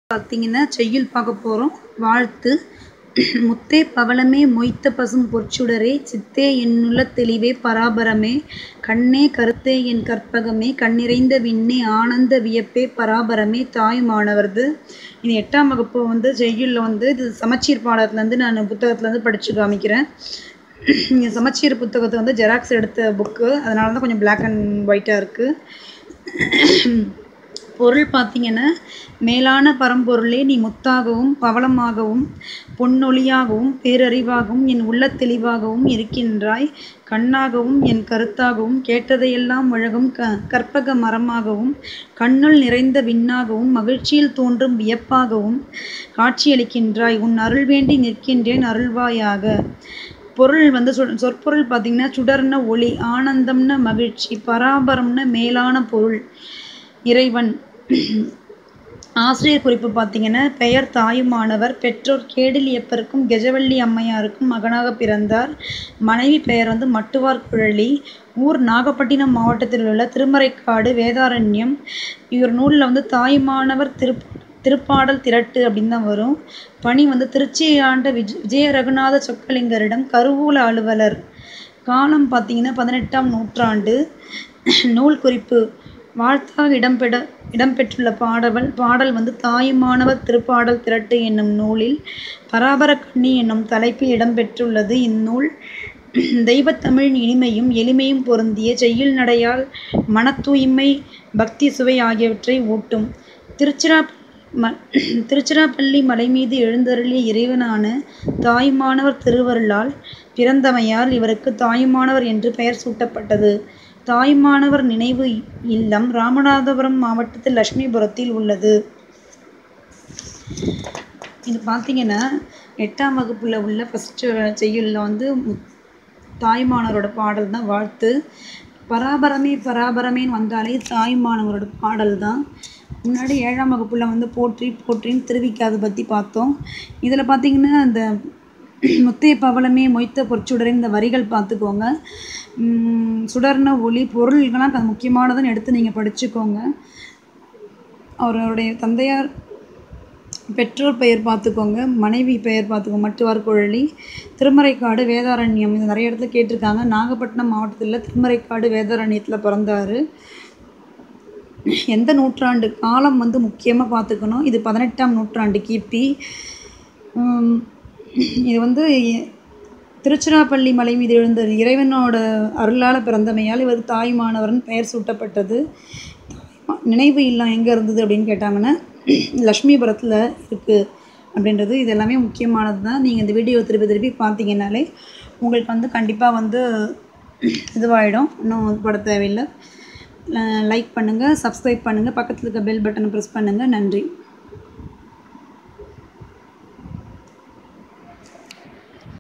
பார்த்தீங்கன்னா செய்யுள் பார்க்க போகிறோம் வாழ்த்து முத்தே பவளமே மொய்த்த பசும் பொற்சுடரே சித்தே என்னுள்ள தெளிவே பராபரமே கண்ணே கருத்தே என் கற்பகமே கண்ணிறைந்த விண்ணே ஆனந்த வியப்பே பராபரமே தாயுமானவர்து இது எட்டாம் வகுப்பு வந்து செய்யுளில் வந்து இது சமச்சீர் பாடத்துலேருந்து நான் புத்தகத்துலேருந்து படித்து காமிக்கிறேன் இங்கே சமச்சீர் புத்தகத்தை வந்து ஜெராக்ஸ் எடுத்த புக்கு அதனால தான் கொஞ்சம் பிளாக் அண்ட் ஒயிட்டாக இருக்குது பொருள் பார்த்தீங்கன்னா மேலான பரம்பொருளே நீ முத்தாகவும் பவளமாகவும் பொன்னொழியாகவும் பேரறிவாகவும் என் உள்ள தெளிவாகவும் இருக்கின்றாய் கண்ணாகவும் என் கருத்தாகவும் கேட்டதையெல்லாம் முழகும் க கற்பக மரமாகவும் கண்ணுள் நிறைந்த விண்ணாகவும் மகிழ்ச்சியில் தோன்றும் வியப்பாகவும் காட்சியளிக்கின்றாய் உன் அருள் வேண்டி நிற்கின்றேன் அருள்வாயாக பொருள் வந்து சொ சொற்பொருள் பார்த்திங்கன்னா சுடர்ன ஒளி ஆனந்தம்ன மகிழ்ச்சி பராபரம்ன மேலான பொருள் இறைவன் ஆசிரியர் குறிப்பு பார்த்தீங்கன்னா பெயர் தாயுமானவர் பெற்றோர் கேடிலியப்பருக்கும் கெஜவள்ளி அம்மையாருக்கும் மகனாக பிறந்தார் மனைவி பெயர் வந்து மட்டுவார் குழலி ஊர் நாகப்பட்டினம் மாவட்டத்தில் உள்ள திருமறைக்காடு வேதாரண்யம் இவர் நூலில் வந்து தாயுமானவர் திரு திருப்பாடல் திரட்டு அப்படின்னு தான் வரும் பணி வந்து திருச்சியை ஆண்ட விஜ விஜய ரகுநாத சொக்கலிங்கரிடம் கருவூல அலுவலர் காலம் பார்த்தீங்கன்னா பதினெட்டாம் நூற்றாண்டு நூல் குறிப்பு வாழ்த்தாக இடம்பெற இடம்பெற்றுள்ள பாடல் பாடல் வந்து தாயுமானவர் திருப்பாடல் திரட்டு என்னும் நூலில் பராபர கண்ணி என்னும் தலைப்பில் இடம்பெற்றுள்ளது இந்நூல் தெய்வத்தமிழின் இனிமையும் எளிமையும் பொருந்திய செய்யுள் நடையால் மன தூய்மை பக்தி சுவை ஆகியவற்றை ஊட்டும் திருச்சிரா ம திருச்சிராப்பள்ளி மலை மீது எழுந்தருளிய இறைவனான தாயுமானவர் திருவருளால் பிறந்தமையால் இவருக்கு தாயுமானவர் என்று பெயர் சூட்டப்பட்டது தாயுமானவர் நினைவு இல்லம் ராமநாதபுரம் மாவட்டத்தில் லட்சுமிபுரத்தில் உள்ளது இது பார்த்தீங்கன்னா எட்டாம் வகுப்பில் உள்ள ஃபஸ்ட்டு செய்யுளில் வந்து தாய்மானவரோட பாடல் தான் வாழ்த்து பராபரமே பராபரமேன்னு வந்தாலே தாய்மானவரோட பாடல் தான் முன்னாடி ஏழாம் வகுப்பில் வந்து போற்றி போற்றின்னு திருவிக்காது பற்றி பார்த்தோம் இதில் பார்த்தீங்கன்னா அந்த முத்தைய பவளமே மொய்த்த பொற்சுடரின் இந்த வரிகள் பார்த்துக்கோங்க சுடர்ன ஒளி பொருள்கள்லாம் அது முக்கியமானதுன்னு எடுத்து நீங்கள் படிச்சுக்கோங்க அவருடைய தந்தையார் பெற்றோர் பெயர் பார்த்துக்கோங்க மனைவி பெயர் பார்த்துக்கோங்க மட்டுவார் குழலி திருமறைக்காடு வேதாரண்யம் இது நிறைய இடத்துல கேட்டிருக்காங்க நாகப்பட்டினம் மாவட்டத்தில் திருமறைக்காடு வேதாரண்யத்தில் பிறந்தார் எந்த நூற்றாண்டு காலம் வந்து முக்கியமாக பார்த்துக்கணும் இது பதினெட்டாம் நூற்றாண்டு கிபி இது வந்து திருச்சிராப்பள்ளி மலை மீது எழுந்த இறைவனோட அருளால் பிறந்தமையால் இவர் தாய்மானவர்னு பெயர் சூட்டப்பட்டது நினைவு இல்லம் எங்கே இருந்தது அப்படின்னு கேட்டாங்கன்னா லக்ஷ்மிபுரத்தில் இருக்குது அப்படின்றது இது எல்லாமே முக்கியமானது தான் நீங்கள் இந்த வீடியோ திருப்பி திருப்பி பார்த்தீங்கன்னாலே உங்களுக்கு வந்து கண்டிப்பாக வந்து இதுவாகிடும் இன்னும் பட தேவையில்லை லைக் பண்ணுங்கள் சப்ஸ்கிரைப் பண்ணுங்கள் பக்கத்தில் இருக்க பெல் பட்டனை ப்ரெஸ் பண்ணுங்கள் நன்றி